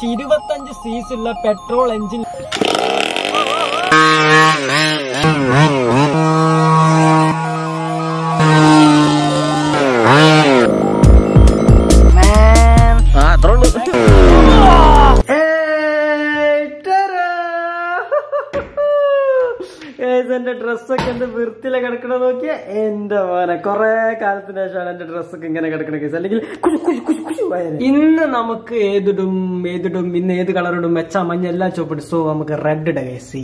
ഏകദേശം ഇരുപത്തഞ്ച് സീസ് ഉള്ള പെട്രോൾ എഞ്ചിൻ ആ അത്രേ ഉള്ളൂ എന്റെ ഡ്രസ്സൊക്കെ എന്ത് വൃത്തിയിലെ കിടക്കണ നോക്കിയ എന്റെ മോനെ കൊറേ കാലത്തിന് ശേഷമാണ് എന്റെ ഡ്രസ്സൊക്കെ ഇങ്ങനെ കിടക്കണ കേസ് അല്ലെങ്കിൽ കുശു കുശു കുശു കുശു വയറ്. ഇന്ന് നമുക്ക് ഏതിടും ഏതിടും ഇന്ന് ഏത് കളർ ഇടും മെച്ച മഞ്ഞ എല്ലാം ചോപ്പിട്ട് സോ നമുക്ക് റെഡ് ഇട കേസ്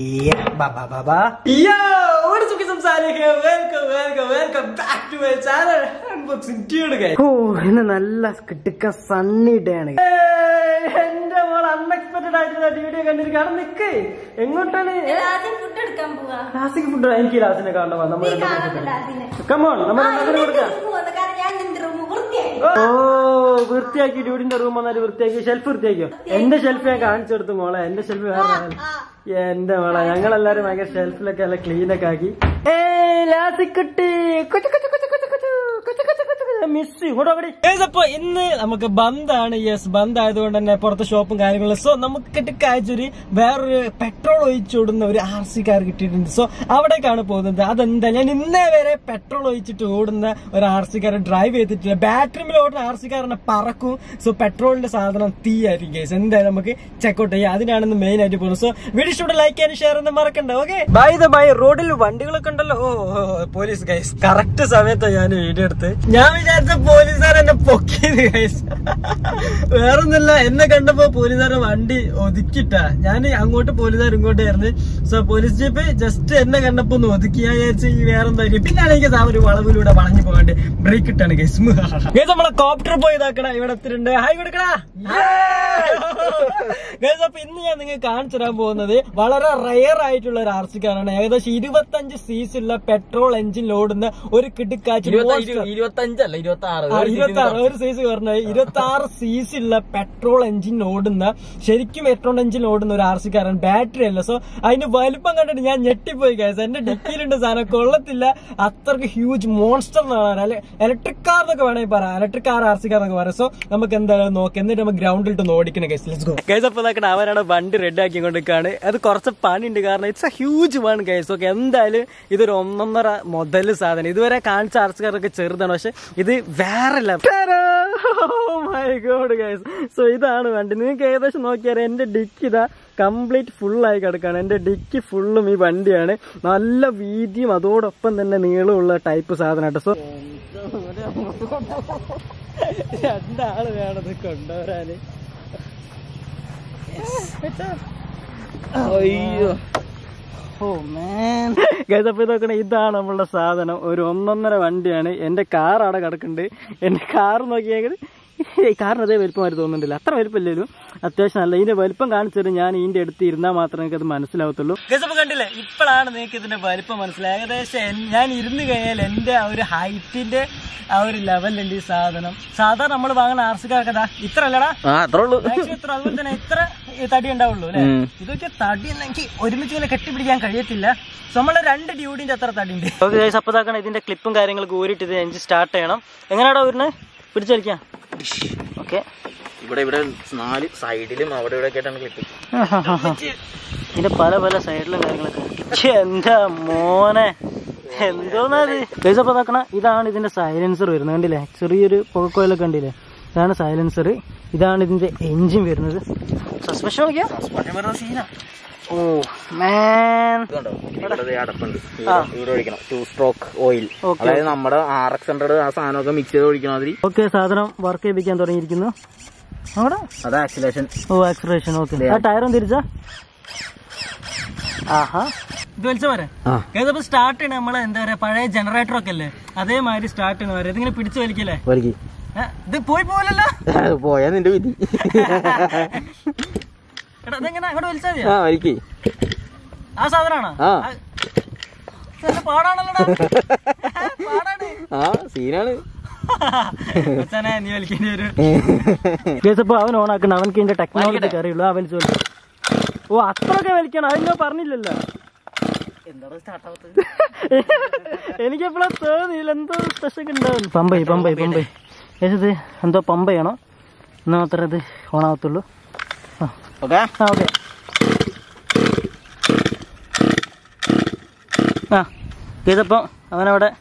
ഇന്ന് നല്ല കിട്ടുക്ക സണ്ണി ഡേ ആണ് എന്റെ മോൾ അൺഎക്സ്പെക്ടഡ് ആയിട്ടുള്ള വീഡിയോ കണ്ടിരിക്കുകയാണ് നിക്ക് എങ്ങോട്ടാണ് ഏ? ആദ്യം ഫുഡ് എടുക്കാൻ പോവാ ലാസിക്ക് ഫുഡ് എനിക്ക് ലാസിനെ കാണാൻ നമ്മൾ നീ കാണത്തില്ല അതിനെ കമോൺ നമ്മൾ ആ, രണ്ടുപേരും ഇവിടെ കൊടുക്കാം ഇരുന്ന് പോകുന്നു. കാരണം ഞാൻ നിന്റെ റൂം വൃത്തിയായി ഓ വൃത്തിയാക്കി ഡ്യൂഡിന്റെ റൂം വന്നാല് വൃത്തിയാക്കി ഷെൽഫ് വൃത്തിയാക്കിയോ എന്റെ ഷെൽഫ് ഞാൻ കാണിച്ചു കൊടുത്തു മോളെ എന്റെ ഷെൽഫ് വേറെ ആണ്. എന്റെ മോളെ ഞങ്ങളെല്ലാരും ഭയങ്കര ഷെൽഫിലൊക്കെ നല്ല ക്ലീൻ ഒക്കെ ആക്കി ഏ ലാസിക്കുട്ടി കൊച്ചു കൊച്ചു കൊച്ചു കൊച്ചു കൊച്ചു കൊച്ചു കൊച്ചു കൊച്ചു മിസ് ഇങ്ങോട്ട് നോക്കടി അപ്പൊ ഇന്ന് നമുക്ക് ബന്ധാണ് യെസ് ബന്ദ് ആയതുകൊണ്ട് തന്നെ പുറത്ത് ഷോപ്പും കാര്യങ്ങളും സോ നമുക്ക് കിട്ടിക്കാഴ്ചൊരു വേറൊരു പെട്രോൾ ഒഴിച്ചോടുന്ന ഒരു ആർ സി കാർ കിട്ടിയിട്ടുണ്ട് സോ അവിടേക്കാണ് പോകുന്നത് അതെന്താ ഞാൻ ഇന്നേ വരെ പെട്രോൾ ഒഴിച്ചിട്ട് ഓടുന്ന ഒരു ആർ സി കാർ ഡ്രൈവ് ചെയ്തിട്ടില്ല ബാറ്ററിയിൽ ഓടുന്ന ആർ സി കാറിനെ പറക്കും സോ പെട്രോളിന്റെ സാധനം തീ ആയിരിക്കും guys. എന്തായാലും നമുക്ക് ചെക്കൗട്ട് ചെയ്യാം അതിനാണ് മെയിൻ ആയിട്ട് പോകുന്നത് സോ വീഡിയോ ഇഷ്ടപ്പെട്ട ലൈക്ക് ചെയ്യാനും ഷെയർ ഒന്നും മറക്കണ്ട ഓക്കെ ബൈ ദ ബൈ റോഡിൽ വണ്ടികളൊക്കെ ഉണ്ടല്ലോ ഓ പോലീസ് ഗൈസ് കറക്റ്റ് സമയത്താണ് ഞാൻ വീഡിയോ എടുത്ത് ഞാൻ വിചാരിച്ച പോലീസുകാർ എന്നെ പൊക്കിയത് ഗൈസ് വേറൊന്നുമില്ല എന്നെ കണ്ടപ്പോ പോലീസുകാരുടെ വണ്ടി ഒതുക്കിട്ടാ ഞാൻ അങ്ങോട്ട് പോലീസുകാർ ഇങ്ങോട്ട് ആയിരുന്നു സോ പോലീസ് ജീപ്പ് ജസ്റ്റ് എന്നെ കണ്ടപ്പോ ഒന്ന് ഒതുക്കി ഞാൻ വിചാരിച്ചു ഈ വേറെന്താ പിന്നാണ് എനിക്ക് ആ ഒരു വളവിലൂടെ വളഞ്ഞു പോകാണ്ട് ബ്രേക്ക് ഇട്ടാണ് ഗൈസ് ഗൈസ് നമ്മളെ കോപ്റ്റർ പോയി ഇതാക്കണ ഇവിടെ എത്തിയിട്ടുണ്ട് ഹായ് കൊടുക്കടാ ഗൈസ് അപ്പൊ ഇന്ന് ഞാൻ നിങ്ങൾക്ക് കാണിച്ചു തരാൻ പോകുന്നത് വളരെ റയർ ആയിട്ടുള്ള ഒരു ആർ സി കാറാണ് ഏകദേശം ഇരുപത്തഞ്ച് സീസ് ഉള്ള പെട്രോൾ എഞ്ചിൻ ഓടുന്ന ഒരു കിടുക്കാച്ച് monster. ഇരുപത്തി അഞ്ചല്ല ഇരുപത്തി ആറ് ആ, ഇരുപത്തി ആറ് ഒരു സൈസ് പറഞ്ഞത് ഇരുപത്തി ആറ് സീസ് ഉള്ള പെട്രോൾ എഞ്ചിൻ ഓടുന്ന ശരിക്കും പെട്രോൾ എഞ്ചിൻ ഓടുന്ന ഒരു ആർ സി കാറാണ് ബാറ്ററി അല്ല സോ അതിന്റെ വലുപ്പം കണ്ടിട്ട് ഞാൻ ഞെട്ടിപ്പോയി ഗൈസ് എന്റെ ഡിക്കിയിലുണ്ട് സാധനം കൊള്ളത്തില്ല അത്രക്ക് ഹ്യൂജ് മോൺസ്റ്റർ എന്നാണ് ഇലക്ട്രിക് കാർ എന്നൊക്കെ വേണമെങ്കിൽ പറയാം electric car R C car എന്നൊക്കെ പറയാം സോ നമുക്ക് എന്തായാലും നോക്കാം എന്നിട്ട് നമുക്ക് ഗ്രൗണ്ടിൽ ഇട്ട് ഓടിക്കണം ഗൈസ് ലെറ്റ്സ് ഗോ ഗൈസ് അപ്പോൾ ഇതാക്കണം അവരാണ് വണ്ടി റെഡി ആക്കി കൊണ്ടിരിക്കുകയാണ് അത് കുറച്ച് പണിയുണ്ട് കാരണം it's a huge one guys okay എന്തായാലും ഇതൊരു ഒന്നൊന്നര മുതൽ സാധനം ഇതുവരെ കാണിച്ച ആർ സി കാറൊക്കെ ചെറുതാണ് പക്ഷെ ഇത് വേറെ മൈ ഗോഡ് ഗൈസ് സോ ഇതാണ് വണ്ടി നിങ്ങൾക്ക് ഏകദേശം നോക്കിയാൽ എന്റെ ഡിക്ക് ഇതാ കംപ്ലീറ്റ് ഫുള്ളായി കിടക്കാണ് എന്റെ ഡിക്ക് ഫുള്ളും ഈ വണ്ടിയാണ് നല്ല വീതിയും അതോടൊപ്പം തന്നെ നീളമുള്ള ടൈപ്പ് സാധനമായിട്ട് സോ രണ്ടാള് വേണത് കൊണ്ടുവരാന് അയ്യോ ഓ മാൻ അപ്പൊ ഇതൊക്കെ ഇതാണ് നമ്മളുടെ സാധനം ഒരു ഒന്നൊന്നര വണ്ടിയാണ് എന്റെ കാർ അവിടെ കിടക്കുന്നുണ്ട് എന്റെ കാർ നോക്കിയെങ്കിൽ ഈ കാറിന് അതേ വലിപ്പമായിട്ട് തോന്നുന്നില്ല അത്ര വലിപ്പമില്ലല്ലോ അത്യാവശ്യം നല്ല ഇതിന്റെ വലിപ്പം കാണിച്ചിട്ട് ഞാൻ ഇതിന്റെ അടുത്ത് ഇരുന്നാൽ മാത്രമേ എനിക്ക് അത് മനസ്സിലാവത്തുള്ളൂ കണ്ടില്ലേ ഇപ്പോഴാണ് നിങ്ങൾക്ക് ഇതിന്റെ വലിപ്പം മനസ്സിലായത് ഏകദേശം എൻ- ഞാൻ ഇരുന്ന് കഴിഞ്ഞാൽ എന്റെ ആ ഒരു ഹൈറ്റിന്റെ ആ ഒരു ലെവലുണ്ട് ഈ സാധനം സാധാരണ നമ്മൾ വാങ്ങുന്ന ആർസിക്കാർക്ക് അതാ ഇത്ര അല്ലടാ ആ അത്രേ ഉള്ളൂ മാക്സിമം ഇത്ര അതുപോലെ തന്നെ ഇത്ര ഈ തടി ഉണ്ടാവുള്ളൂ അല്ലെ ഉം. ഇതൊക്കെ തടി ഒന്നും എനിക്ക് ഒരുമിച്ച് ഇങ്ങനെ കെട്ടിപ്പിടിക്കാൻ കഴിയത്തില്ല So, നമ്മളെ രണ്ട് ഡ്യൂഡിന്റെ അത്ര തടി ഉണ്ട് അപ്പൊ ഇതാക്കണം ഇതിന്റെ ക്ലിപ്പും കാര്യങ്ങളൊക്കെ ഊരിട്ട് ഇത് എഞ്ചിൻ സ്റ്റാർട്ട് ചെയ്യണം എങ്ങനെയാടാ ഊരിന് പിടിച്ചടിക്കാം ഓക്കെ ഇവിടെ ഇവിടെ നാല് സൈഡിലും അവിടെ ഇവിടെ ഒക്കെ ആയിട്ടാണ് ക്ലിപ്പ് ഇതിന്റെ പല പല സൈഡിലും കാര്യങ്ങളൊക്കെ ഛെ, എന്താ മോനെ എന്തോന്നത് അപ്പൊ നോക്കണ ഇതാണ് ഇതിന്റെ സൈലൻസർ വരുന്നത് കണ്ടില്ലേ ചെറിയൊരു പുകക്കോയിലൊക്കെ കണ്ടില്ലേ ഇതാണ് സൈലൻസർ ഇതാണ് ഇതിന്റെ എഞ്ചിൻ വരുന്നത് സസ്പെൻഷൻ നോക്കിയാ സീന ഓ മാൻ ഇതുണ്ടോ ഇവിടെ ദേ അടപ്പുണ്ട് ആ. ഇവിടെ- ഇവിടെ ഒഴിക്കണം ടു സ്ട്രോക്ക് ഓയിൽ Okay. അതായത് നമ്മുടെ ആർ എക്സ് ഹൺഡ്രഡ് ആ സാധനമൊക്കെ മിക്സ് ചെയ്ത് ഒഴിക്കണ മാതിരി ഓക്കെ സാധനം വർക്ക് ചെയ്യിപ്പിക്കാൻ തുടങ്ങിയിരിക്കുന്നു അവിടെ അത് ആക്സിലേഷൻ ഓ ആക്സലേഷൻ ഓക്കെ ആ ടയറും തിരിച്ചാ ആഹാ ഇത് വലിച്ച പോരെ ആ ഏതപ്പോ സ്റ്റാർട്ട് ചെയ്യണ നമ്മളെ എന്താ പറയാ പഴയ ജനറേറ്റർ ഒക്കെ അല്ലേ അതേമാതിരി സ്റ്റാർട്ട് ചെയ്യണ വരെ ഇതിങ്ങനെ പിടിച്ചു വലിക്കല്ലേ വലിക്ക് ഏ, ഇത് പോയി പോലല്ലോ പോയാ നിന്റെ വിധി എടാ ഇതെങ്ങനെ അങ്ങോട്ട് വലിച്ചാ മതിയോ ആ വലിക്ക് ആ സാധനമാണോ ആ. പാടാണല്ലോടാ പാടാണ് ആ സീനാണ് അച്ഛനെ നീ വലിക്കേണ്ടി വരും അപ്പൊ അവൻ ഓണാക്കണ്ട അവൻക്ക് ഇതിന്റെ ടെക്നോളജി അറിയുള്ളൂ ആ വലിച്ചു വലിച്ചു ഓ അത്രയൊക്കെ വലിക്കണം അതിനോ പറഞ്ഞില്ലല്ലോ എനിക്ക് എപ്പോഴും തോന്നിയില്ല എന്തോ സ്പെഷ്യൽ ഉണ്ടാവും പമ്പൈ പമ്പൈ പമ്പൈ ഏത് എന്തോ പമ്പയാണോ എന്നാ മാത്രമേ ഇത് ഓണാവത്തുള്ളൂ ഓക്കെ ആ ഓക്കെ ആ ചെയ്തപ്പോൾ അവനവിടെ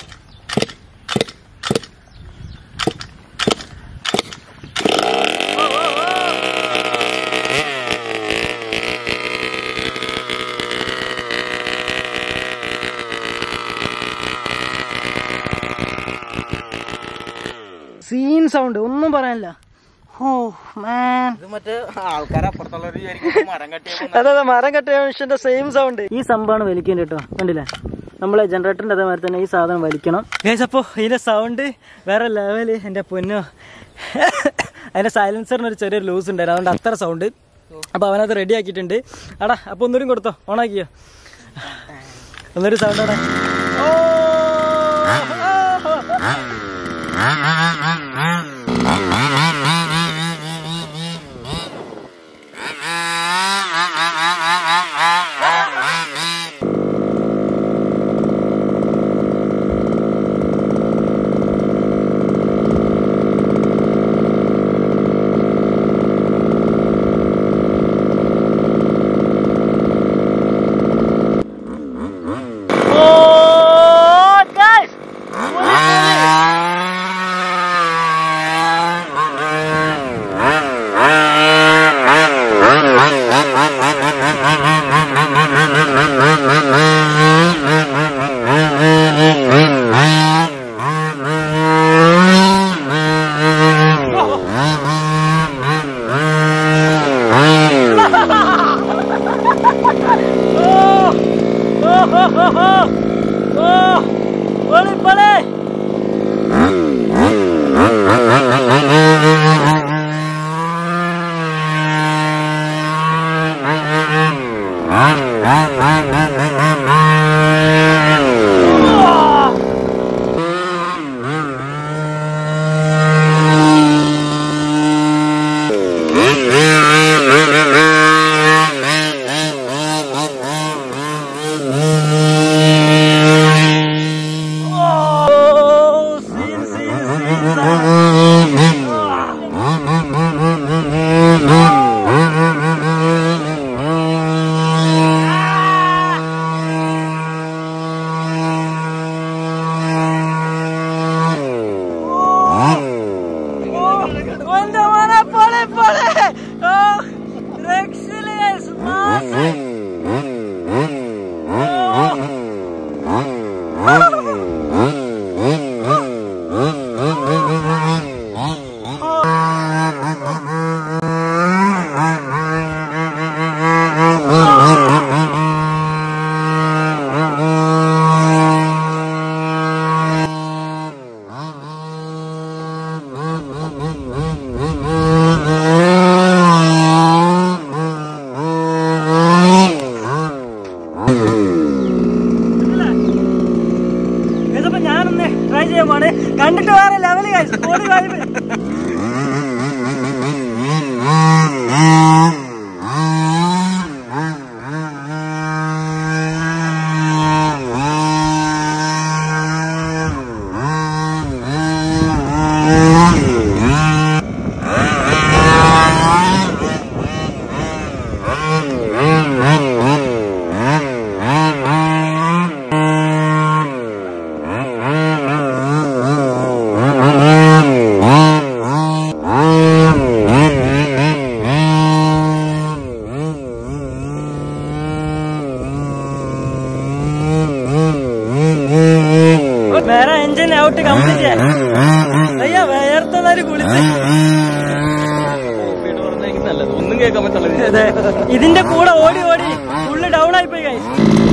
സീൻ സൗണ്ട് ഒന്നും പറയാനില്ല ഓ മാൻ ഇത് മറ്റേ ആൾക്കാരെ അപ്പുറത്തുള്ളവർ വിചാരിക്കും മരം കട്ടിയപ്പോ അതെ അതെ മരം കെട്ടിയ മനുഷ്യന്റെ സെയിം സൗണ്ട് ഈ സംഭവമാണ് വലിക്കേണ്ടത് കേട്ടോ കണ്ടില്ലേ നമ്മളെ ജനറേറ്ററിന്റെ അതേമാതിരി തന്നെ ഈ സാധനം വലിക്കണം ഗൈസ് അപ്പോൾ ഇതിന്റെ സൗണ്ട് വേറെ ലെവല് എന്റെ പൊന്നോ അതിന്റെ സൈലൻസറിന് ഒരു ചെറിയൊരു ലൂസ് ഉണ്ടായിരുന്നു അതുകൊണ്ട് അത്ര സൗണ്ട് അപ്പൊ അവനത് റെഡി ആക്കിയിട്ടുണ്ട് അടാ അപ്പൊ ഒന്നുകൂടി കൊടുത്തോ ഓണാക്കിയോ ഒന്നൊരു സൗണ്ട് അവിടെ ഓ Oh, guys! Oh! Oh, oh, oh, oh! Oh! Pole, pole! Oh, sin, sin, sin. എന്റെ മോനെ പോലെ പോലെ ഓ രക്ഷയിലേസ് മാസം ഇതിപ്പോ ഞാനൊന്ന് ട്രൈ ചെയ്യാൻ പോണ് കണ്ടിട്ട് വേറെ ലെവല് ഓടി വൈബ് വേറെ എഞ്ചിൻ ഔട്ട് കംപ്ലീറ്റ് അയ്യ വേർത്തതാര് കുളിച്ച് നല്ലത് ഒന്നും കേൾക്കാൻ പറ്റുള്ളത് അതെ ഇതിന്റെ കൂടെ ഓടി ഓടി ഫുള്ള് ഡൗൺ ആയി പോയി guys.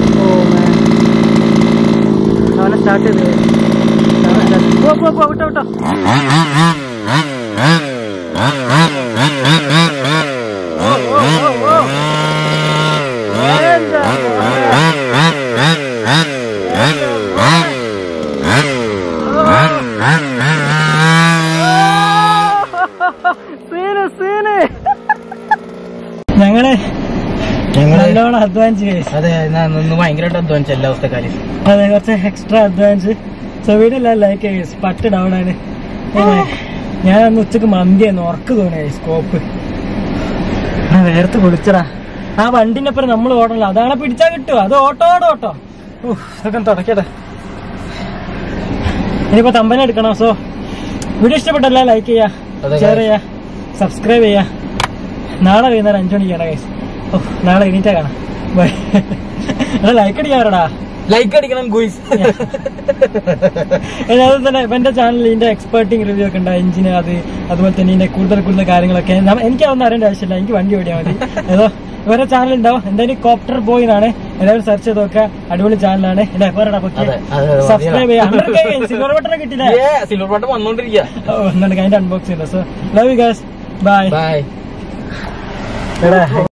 അവനെ സ്റ്റാർട്ട് ചെയ്ത് അവനെ start ചെയ്ത്. പോ പോ പോ വിട്ടോ വിട്ടോ ഓ, ഓ, ഓ, ഓ. എന്താ മോനെ? സീന് സീന് ഞങ്ങള് നല്ലോണം അധ്വാനിച്ച് guys. അതെ ഞാൻ നിന്ന് ഭയങ്കരമായിട്ട് അധ്വാനിച്ച എല്ലാ അവസ്ഥക്കാരും അതെ കുറച്ച് extra advance so video like പട്ട് ഡൗൺ ആണ് ഞാൻ അന്ന് ഉച്ചക്ക് മന്തിയായിരുന്നു ഉറക്ക് തോന്നിയ സ്കോപ്പ് ആ, വേർത്ത് കുളിച്ചടാ ആ വണ്ടിന്റെ അപ്പുറം നമ്മൾ ഓടണല്ലോ അതാണ് പിടിച്ചാ കിട്ടുമോ അത് ഓട്ടോടെ ഓട്ടോ ഉഫ്, ഇതൊക്കെ ഒന്ന് തുടക്കട്ടെ ഇനിയിപ്പോ തമ്പന എടുക്കണം സോ വീഡിയോ ഇഷ്ടപ്പെട്ടല്ല ലൈക്ക് ചെയ്യാ അതെ, ഷെയർ ചെയ്യാ സബ്സ്ക്രൈബ് ചെയ്യാ നാളെ വൈകുന്നേരം അഞ്ചു മണിക്ക് കാണാം ഗൈസ് ഓ നാളെ എണീറ്റാ കാണാം ബൈ ലൈക്ക് അടിക്കാറടാ ലൈക്ക് അടിക്കണം ഗുയിസ് ഇനി അതുപോലെ തന്നെ ഇവന്റെ ചാനലിൽ ഇതിന്റെ എക്സ്പേർട്ടിങ് റിവ്യൂ ഒക്കെ ഉണ്ട് എഞ്ചിന് അത് അതുപോലെ തന്നെ ഇതിന്റെ കൂടുതൽ കൂടുതൽ കാര്യങ്ങളൊക്കെ നമ്മ- എനിക്ക് അതൊന്നും അറിയേണ്ട ആവശ്യമില്ല എനിക്ക് വണ്ടി ഓടിയാൽ മതി ഏതോ ഇവരുടെ ചാനൽ ഉണ്ടാവും എന്തായാലും കോപ്റ്റർ ബോയ് എന്നാണ് എല്ലാവരും സെർച്ച് ചെയ്ത് നോക്കുക അടിപൊളി ചാനലാണ് എന്റെ അതെ, അതെ, അതെ, സബ്സ്ക്രൈബ് ചെയ്യാം സിൽവർ ബട്ടൺ കിട്ടില്ല സിൽവർ ബട്ടൺ വന്നോണ്ടിരിക്കുക ഓ എന്നിട്ട് അതിന്റെ അൺബോക്സ് ചെയ്ത so love you guys bye bye എടാ